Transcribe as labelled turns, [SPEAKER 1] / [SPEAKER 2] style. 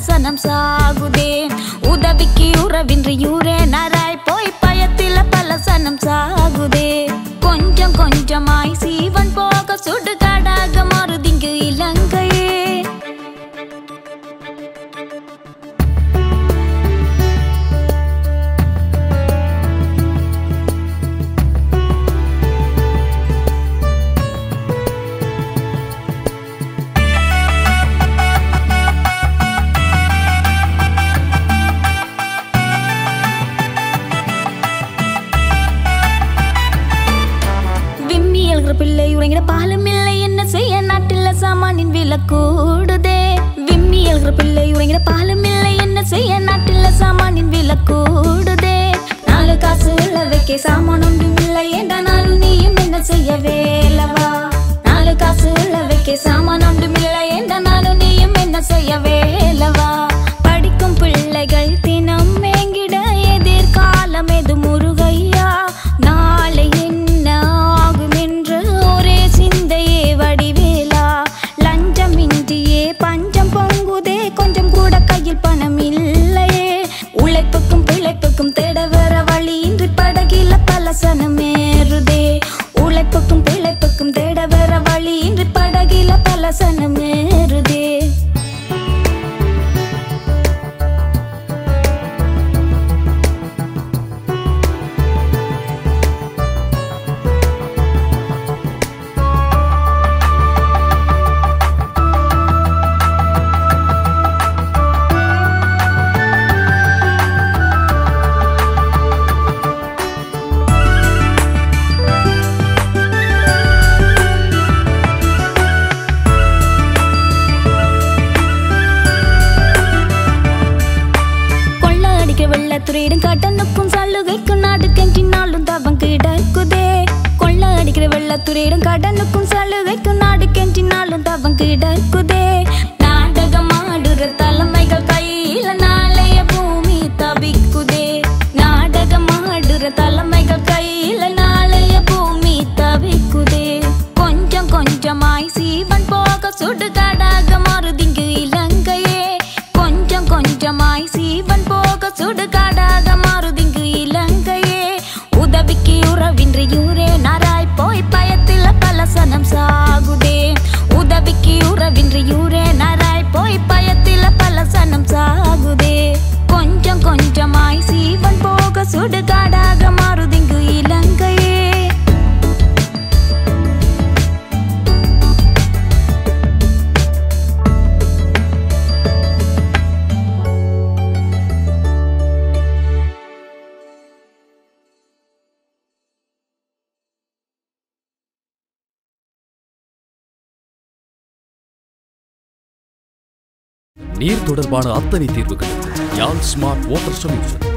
[SPEAKER 1] சனம் சாகுதே உதவிக்கு உறவின்றி ஊரே நராய் போய் பயத்தில பல சனம் சாகுதே கொஞ்சம் கொஞ்சமாய் சீவன் போக சுடுகாடாக மாறுதிங்கு இலங்கையே விம்மியல்கிற பிள்ளை உறங்கிற பாலும் இல்லை என்ன செய்ய நாட்டில் சாமானின் விலை கூடுதே விம்மியல்கிற பிள்ளை உறங்கிற பாலும் இல்லை என்ன செய்ய நாட்டில் சாமானின் விலை கூடுதே நாலு காசு உள்ள வைக்க சாமான் ஒன்றும் இல்லை என்றாலும் நீயும் என்ன செய்ய வேலவா நாலு காசு உள்ள வைக்க சாமான் ஒன்றும் இல்லை என்றாலும் நீயும் என்ன செய்ய வேலவா படிக்கும் பிள்ளைகள் தினம் மேங்கிட எதிர்காலம் எது முருகையா நாளை என்ன ஆகும் என்று ஒரே சிந்தையே வடிவேலா லஞ்சமின்றியே பஞ்சம் பொங்குதே கொஞ்சம் கூட கையில் பணம் இல்லையே உழைப்புக்கும் பிழைப்புக்கும் தேட வர வழி இன்றி படகில பல சனமேறுதே உழைப்புக்கும் பிழைப்புக்கும் தேட வர வழி இன்றி படகில பல சனமேறுதே கொள்ள அடிக்கிற வெள்ளத்துறையிடும் கடனுக்கும் சலுகைக்கும் நாடு கெஞ்சினாலும் தவம் கிடக்குதே கொள்ள அடிக்கிற வெள்ளத்துறையிடும் கடனுக்கும் சலுகைக்கும் நாடு கெஞ்சினாலும் தவம் கிடக்குதே நாடகம் ஆடுற தலைமைகள் கையில நாளைய பூமி தவிக்குதே நாடகம் ஆடுற தலைமைகள் கையில நாளைய பூமி தவிக்குதே கொஞ்சம் கொஞ்சமாய் சீவன் போக சுடுகாடாக மாறுதிங்கு இலங்கையே கொஞ்சம் கொஞ்சமாய் சீவன் போக சுடுகாடாக மாறுதிங்கு இலங்கையே உதவிக்கு உறவின்றி ஊரே நாராய் போய் பயத்தில பல சனம் சாகுதே உதவிக்கு உறவின்றி ஊரே நாராய் போய் பயத்தில பல சனம் சாகுதே கொஞ்சம் கொஞ்சமாய் சீவன் போக சுடுகாடாக மாறுதிங்கு இலங்கையே
[SPEAKER 2] நீர் தொடர்பான அத்தனை தீர்வுகளுக்கும் யாழ் ஸ்மார்ட் வாட்டர் சொல்யூஷன்